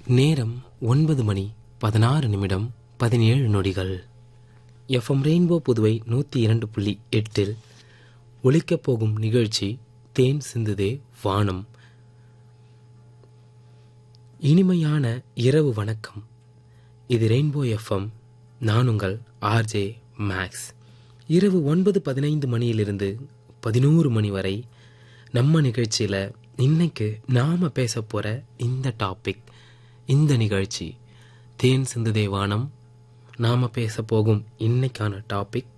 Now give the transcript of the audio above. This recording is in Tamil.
நேரம் ஒன்பது மணி பதினாறு நிமிடம் பதினேழு நொடிகள் எஃப்எம் ரெயின்போ புதுவை நூற்றி இரண்டு புள்ளி எட்டில் ஒலிக்கப் போகும் நிகழ்ச்சி தேன் சிந்துதே வானம் இனிமையான இரவு வணக்கம் இது ரெயின்போ எஃப்எம் நான் உங்கள் ஆர்ஜே மேக்ஸ் இரவு ஒன்பது பதினைந்து மணியிலிருந்து பதினோரு மணி வரை நம்ம நிகழ்ச்சியில் இன்னைக்கு நாம் பேச போகிற இந்த டாபிக் இந்த நிகழ்ச்சி தேன் சிந்துதே வானம் நாம் பேச போகும் இன்னைக்கான டாபிக்